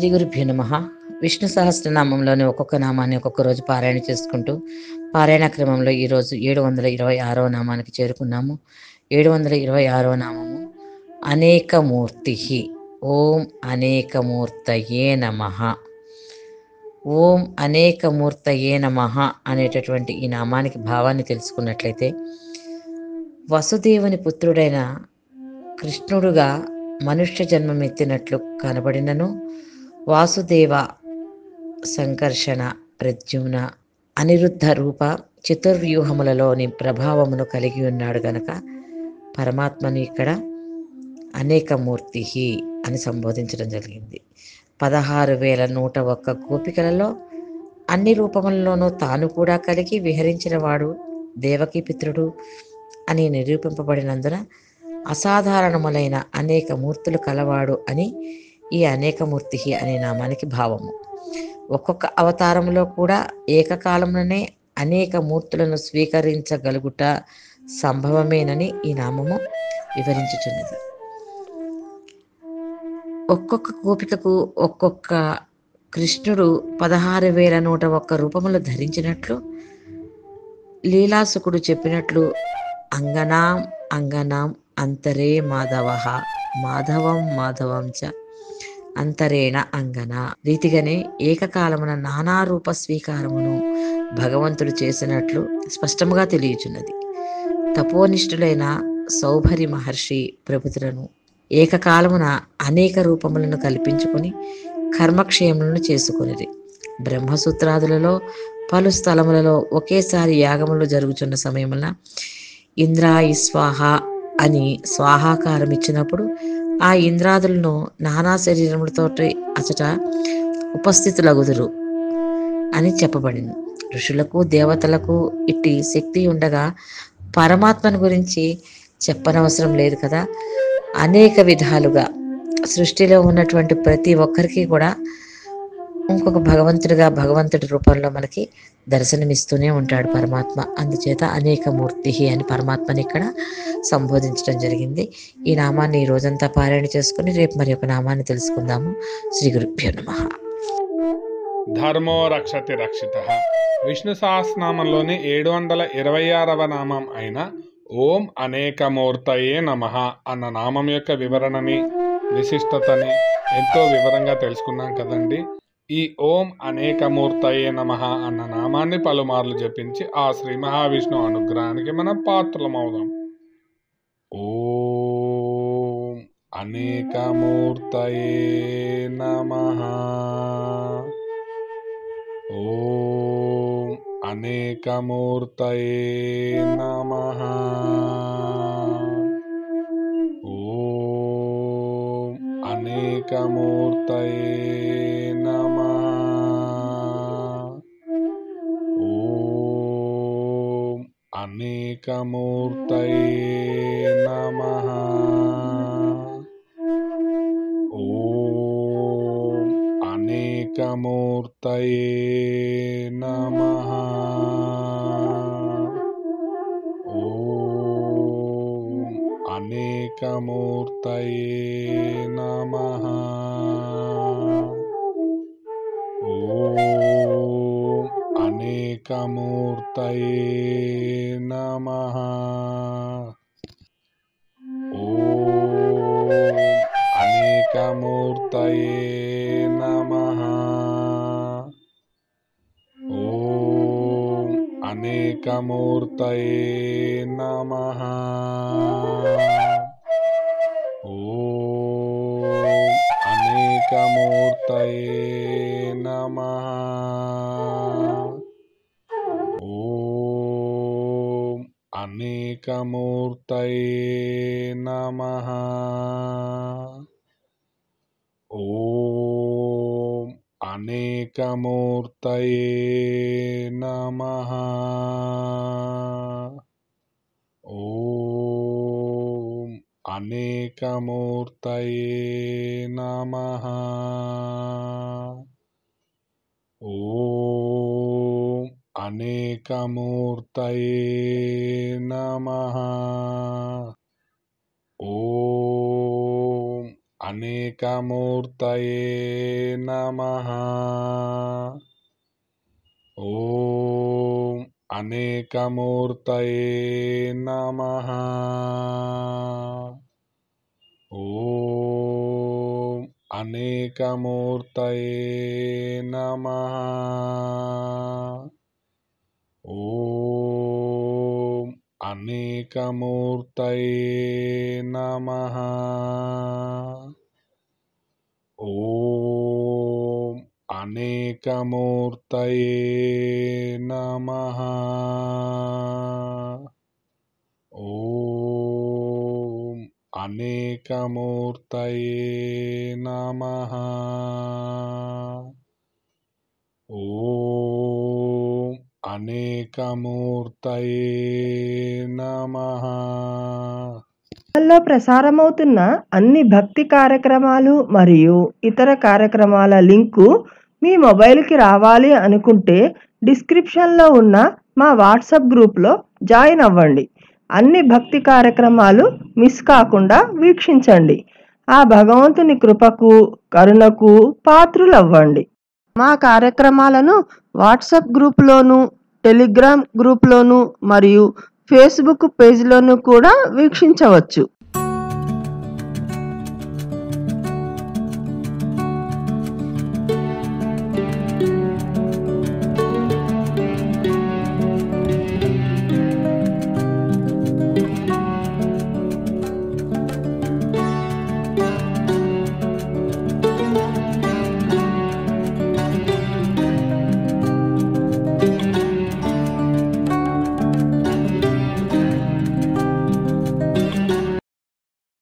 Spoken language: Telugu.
శ్రీ గురుభ్యో నమ విష్ణు సహస్రనామంలోని ఒక్కొక్క నామాన్ని ఒక్కొక్క రోజు పారాయణ చేసుకుంటూ పారాయణ క్రమంలో ఈరోజు ఏడు వందల ఇరవై ఆరవ నామానికి చేరుకున్నాము ఏడు వందల ఇరవై ఆరవ నామము అనేకమూర్తి ఓం అనేకమూర్తయే నమ ఓం అనేకమూర్తయే నమ అనేటటువంటి ఈ నామానికి భావాన్ని తెలుసుకున్నట్లయితే వసుదేవుని పుత్రుడైన కృష్ణుడుగా మనుష్య జన్మమెత్తినట్లు కనబడినను వాసుదేవ సంకర్షణ ప్రద్యుమ్న అనిరుద్ధ రూప చతుర్వ్యూహములలోని ప్రభావమును కలిగి ఉన్నాడు గనక పరమాత్మను ఇక్కడ అనేకమూర్తి అని సంబోధించడం జరిగింది పదహారు వేల నూట ఒక్క గోపికలలో అన్ని రూపములలోనూ తాను కూడా కలిగి విహరించిన వాడు దేవకీ పిత్రుడు అని నిరూపింపబడినందున అసాధారణములైన అనేక మూర్తులు కలవాడు అని ఈ అనేకమూర్తి అనే నామానికి భావము ఒక్కొక్క అవతారంలో కూడా ఏకకాలంలోనే అనేక మూర్తులను స్వీకరించగలుగుట సంభవమేనని ఈ నామము వివరించుచున్నది ఒక్కొక్క గోపికకు ఒక్కొక్క కృష్ణుడు పదహారు వేల నూట ఒక్క రూపములు ధరించినట్లు లీలాసుకుడు చెప్పినట్లు అంగనాం అంగనాం అంతరే మాధవ మాధవం మాధవం చ అంతరేణ అంగన రీతిగానే ఏకకాలమున నానా రూప స్వీకారమును భగవంతుడు చేసినట్లు స్పష్టముగా తెలియచున్నది తపోనిష్ఠులైన సౌభరి మహర్షి ప్రభుతులను ఏకకాలమున అనేక రూపములను కల్పించుకొని కర్మక్షేములను చేసుకునేది బ్రహ్మసూత్రాదులలో పలు స్థలములలో ఒకేసారి యాగములు జరుగుతున్న సమయమున ఇంద్రాయి స్వాహ అని స్వాహాకారం ఇచ్చినప్పుడు ఆ ఇంద్రాదులను నానా శరీరములతో అచట ఉపస్థితులగుదురు అని చెప్పబడింది ఋషులకు దేవతలకు ఇట్టి శక్తి ఉండగా పరమాత్మను గురించి చెప్పనవసరం లేదు కదా అనేక విధాలుగా సృష్టిలో ఉన్నటువంటి ప్రతి ఒక్కరికి కూడా ఇంకొక భగవంతుడిగా భగవంతుడి రూపంలో మనకి దర్శనమిస్తూనే ఉంటాడు పరమాత్మ అందుచేత అనేక మూర్తి అని పరమాత్మని ఇక్కడ సంబోధించడం జరిగింది ఈ నామాన్ని ఈ రోజంతా పారాయణ చేసుకుని రేపు మరి ఒక నామాన్ని తెలుసుకుందాము శ్రీ గురుభ్యో నమ ధర్మో రక్షతి రక్షిత విష్ణు సహస్రనామంలోని ఏడు వందల ఇరవై ఆరవ నామం అయిన ఓం అనేకమూర్తయే నమ అన్న నామం యొక్క వివరణని విశిష్టతని ఎంతో వివరంగా తెలుసుకున్నాం కదండి ఈ ఓం అనేకమూర్తయే నమ అన్న నామాన్ని పలుమార్లు జపించి ఆ శ్రీ మహావిష్ణు అనుగ్రహానికి మనం పాత్రలమవుదాం ఓం అనేకమూర్తయే నమ ఓం అనేకమూర్తయే నమ ఓం అనేకమూర్తయే నమ ఓం అనేకమూర్తయే నమ ఓం అనేకమూర్తయే నమ ఓం అనేకమూర్తయే నమ ఓం అనేకమూర్తయే నమ ఓం అనేకమూర్తయే నమ ఓం అనేకమూర్తయే నమ ఓం అనేకమూర్తయే నమ ఓం అనేకమూర్తయే నమ ఓం అనేకమూర్తయే నమ ఓం అనేకమూర్తయే నమ ఓం అనేకమూర్తయే నమ ఓం అనేకమూర్తయే నమ ఓం అనేకమూర్తయే నమ ఓం అనేకమూర్తయే నమ ఓం అనేకమూర్తయే నమ ఓం అనేకమూర్తయే నమ ఓం అనేకమూర్తయే నమ ఓం అనేకమూర్తయే నమ లో ప్రసారమవుతున్న అన్ని భక్తి కార్యక్రమాలు మరియు ఇతర కార్యక్రమాల లింకు మీ మొబైల్కి రావాలి అనుకుంటే డిస్క్రిప్షన్లో ఉన్న మా వాట్సాప్ గ్రూప్లో జాయిన్ అవ్వండి అన్ని భక్తి కార్యక్రమాలు మిస్ కాకుండా వీక్షించండి ఆ భగవంతుని కృపకు కరుణకు పాత్రులవ్వండి మా కార్యక్రమాలను వాట్సాప్ గ్రూప్లోను టెలిగ్రామ్ గ్రూప్లోను మరియు ఫేస్బుక్ పేజ్లోనూ కూడా వీక్షించవచ్చు